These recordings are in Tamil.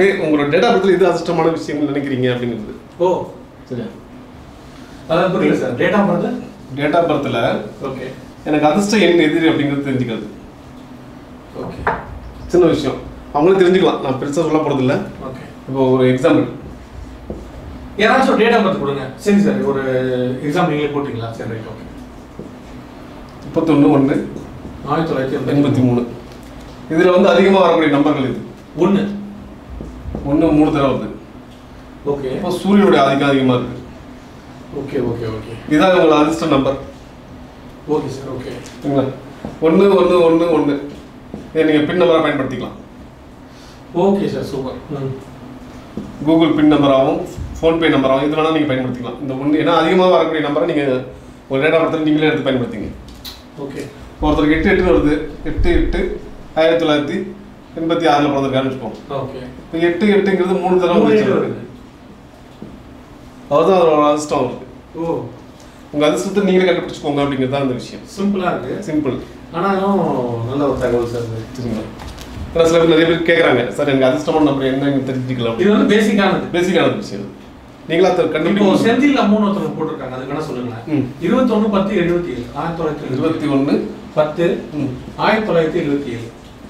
பே உங்களோட டேட்டா பர்த்தில் எது அதிர்ஷ்டமான விஷயம் நினைக்கிறீங்க அப்படிங்கிறது ஓ சரியா அதான் புரியல சார் டேட் ஆஃப் பர்த் டேட்டா பர்த்தில் ஓகே எனக்கு அதிர்ஷ்டம் எண் எது அப்படிங்கிறது தெரிஞ்சுக்கிறது ஓகே சின்ன விஷயம் அவங்களும் தெரிஞ்சுக்கலாம் நான் பெருசாக சொல்ல போகிறதில்ல ஓகே இப்போ ஒரு எக்ஸாம்பிள் யாராச்சும் டேட் ஆஃப் பர்த் கொடுங்க சரி சார் ஒரு எக்ஸாம் நீங்களே போட்டிங்களா சரி ரைட் ஓகே முப்பத்தொன்று ஒன்று ஆயிரத்தி தொள்ளாயிரத்தி எண்பத்தி எண்பத்தி மூணு இதில் வந்து அதிகமாக வரக்கூடிய நம்பர்கள் இது ஒன்று ஒன்று மூணு தடவை வருது ஓகே இப்போ சூரியனுடைய ஆதிக்கம் அதிகமாக இருக்குது ஓகே ஓகே ஓகே இதுதான் உங்களோட அதிர்ஷ்ட நம்பர் ஓகே சார் ஓகே சரிங்களா ஒன்று ஒன்று ஒன்று ஒன்று இதை நீங்கள் பின் நம்பராக பயன்படுத்திக்கலாம் ஓகே சார் சூப்பர் ம் கூகுள் பின் நம்பராகவும் ஃபோன்பே நம்பராகவும் இது வேணால் நீங்கள் பயன்படுத்திக்கலாம் இந்த ஒன்று ஏன்னா அதிகமாக வரக்கூடிய நம்பரை நீங்கள் ஒரு டேட்டா படத்தில் நீங்களே எடுத்து பயன்படுத்திங்க ஓகே ஒருத்தருக்கு எட்டு எட்டு வருது எட்டு எட்டு ஆயிரத்தி தொள்ளாயிரத்தி எண்பத்தி ஆறில் பிறந்திருக்காருன்னு வச்சுப்போம் ஓகே இப்போ எட்டு எட்டுங்கிறது மூணு தடவை மூணு வந்துச்சு எட்டு அவருக்கு. வருது அதுதான் அதோட அதிர்ஷ்டம் அவருக்கு ஓ உங்கள் அதிர்ஷ்டத்தை நீங்களே கண்டுபிடிச்சுக்கோங்க அப்படிங்கிறது தான் அந்த விஷயம் சிம்பிளா இருக்கு சிம்பிள் ஆனாலும் நல்ல ஒரு தகவல் சார் இது. சரிங்களா ஏன்னா சில பேர் நிறைய பேர் கேட்குறாங்க சார் எனக்கு அதிர்ஷ்டமான நம்பர் என்ன எனக்கு தெரிஞ்சுக்கலாம் இது வந்து பேசிக்கானது பேசிக்கான விஷயம் நீங்களா அதை இப்போ கண்டுபிடிக்க செந்தில் அம்மன் ஒருத்தவங்க போட்டிருக்காங்க அதுக்கு என்ன சொல்லுங்களேன் ம். இருபத்தொன்னு பத்து எழுபத்தி ஏழு ஆயிரத்தி தொள்ளாயிரத்தி இருபத்தி இருபத்தி ஒன்று பத்து ம். ஆயிரத்தி தொள்ளாயிரத்தி எழுபத்தி ஏழு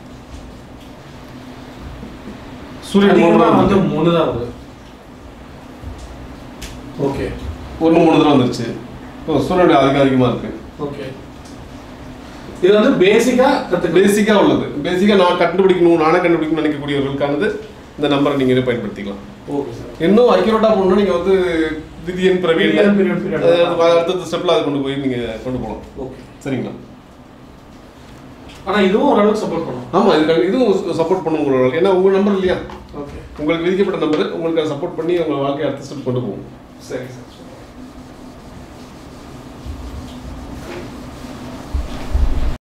சூரியன் மூணு அதிகமா தடவை வந்து வந்து மூணு தான் வருது ஓகே ஒன்று மூணு தடவை வந்துருச்சு இப்போ சூரியனுடைய அதிகம் அதிகமாக இருக்கு ஓகே இது வந்து பேசிக்கா கத்துக்க பேசிக்காக உள்ளது பேசிக்காக நான் கண்டுபிடிக்கணும் நானே கண்டுபிடிக்கணும்னு நினைக்கக்கூடியவர்களுக்கானது இந்த நம்பரை நீங்களே பயன்படுத்திக்கலாம் ஓகே சார் இன்னும் அக்யூரேட்டாக போகணும்னா நீங்கள் வந்து விதியன் பிரவீன் விதியன், பிரவீன், பிரவீன். அடுத்த ஸ்டெப்பில் அதை கொண்டு போய் நீங்கள் கொண்டு போகலாம் ஓகே சரிங்களா ஆனா இதுவும் ஓரளவுக்கு சப்போர்ட் பண்ணும் ஆமாம் இது இதுவும் சப்போர்ட் பண்ணும் உங்களோட ஏன்னா உங்கள் நம்பர் இல்லையா ஓகே உங்களுக்கு விதிக்கப்பட்ட நம்பர் உங்களுக்கு அதை சப்போர்ட் பண்ணி உங்கள் வாழ்க்கையை அடுத்த ஸ்டெப் கொண்டு போகும் சரி சார்